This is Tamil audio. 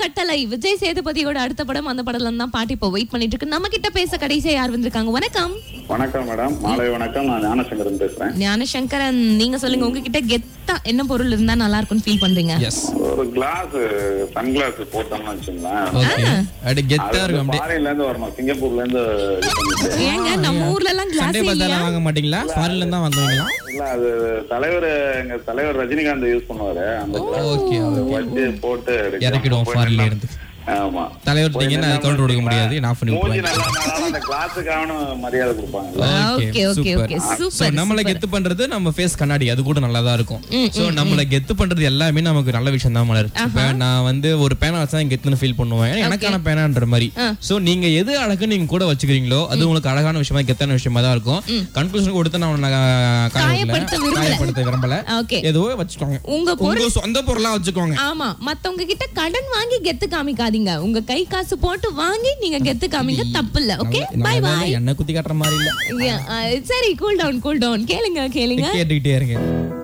கட்டளை விஜய் சேதுபதியோட அடுத்த படம் அந்த படம்ல தான் பாட்டி இப்போ வெயிட் பண்ணிட்டு இருக்கு நம்ம கிட்ட பேச கடைசியா யார் வந்திருக்காங்க வணக்கம் வணக்கம் மேடம் மாலை வணக்கம் நான் ஞானசங்கரன் பேசுறேன் ஞானசங்கரன் நீங்க சொல்லுங்க உங்ககிட்ட கெத்தா என்ன பொருள் இருந்தா நல்லா இருக்கும்னு ஃபீல் பண்றீங்க எஸ் ஒரு கிளாஸ் சன் கிளாஸ் போட்டோம்னு வச்சுங்களேன் ஓகே அப்படி கெத்தா இருக்கும் அப்படியே ஃபாரின்ல இருந்து வரணும் சிங்கப்பூர்ல இருந்து இது பண்ணிட்டு ஏங்க நம்ம ஊர்ல எல்லாம் கிளாஸ் சண்டே பஜார்ல வாங்க மாட்டீங்களா ஃபாரின்ல இருந்து தான் வந்தவங்களா இல்ல அது தலைவர் எங்க தலைவர் ரஜினிகாந்த் யூஸ் பண்ணுவாரு அந்த glass ஓகே வச்சு போட்டு எடுக்கலாம். இறக்கிடுவோம் ஃபாரின்ல இருந்து ஆமா தலைவர் நீங்கன்னா அது கவுண்டர் கொடுக்க முடியாது நான் பண்ணி மூஞ்சி விட்டுருவேன் நல்லா இருந்தாலும் அந்த கிளாஸுக்கான மரியாதை கொடுப்பாங்க Okay, okay, okay. So Super, நம்மள super. கெத்து பண்றது நம்ம ஃபேஸ் கண்ணாடி அது கூட நல்லா தான் இருக்கும் சோ நம்மள கெத்து பண்றது எல்லாமே நமக்கு நல்ல விஷயம் தான் மலர் இப்ப நான் வந்து ஒரு பேனா வச்சா கெத்துன்னு ஃபீல் பண்ணுவேன் ஏன்னா எனக்கான பேனான்ற மாதிரி சோ நீங்க எது அழகு நீங்க கூட வச்சுக்கிறீங்களோ அது உங்களுக்கு அழகான விஷயமா கெத்தான விஷயமா தான் இருக்கும் கன்க்ளூஷன் கொடுத்து நான் உன்னை காயப்படுத்த காயப்படுத்த விரும்பல. காயப்படுத்த விரும்பல ஓகே ஏதோ வச்சுக்கோங்க உங்க பொருள் உங்க சொந்த பொருளா வச்சுக்கோங்க ஆமா மத்தவங்க கிட்ட கடன் வாங்கி கெத்து காமிக்காதீங்க உங்க கை காசு போட்டு வாங்கி நீங்க கெத்து காமிங்க தப்பு இல்ல ஓகே பை நம்ம பை என்ன குத்தி காட்டுற மாதிரி இல்ல சரி கூல் டவுன் கூல் டவுன் கேளுங்க கேளுங்க கேட்டுக்கிட்டே இருங்க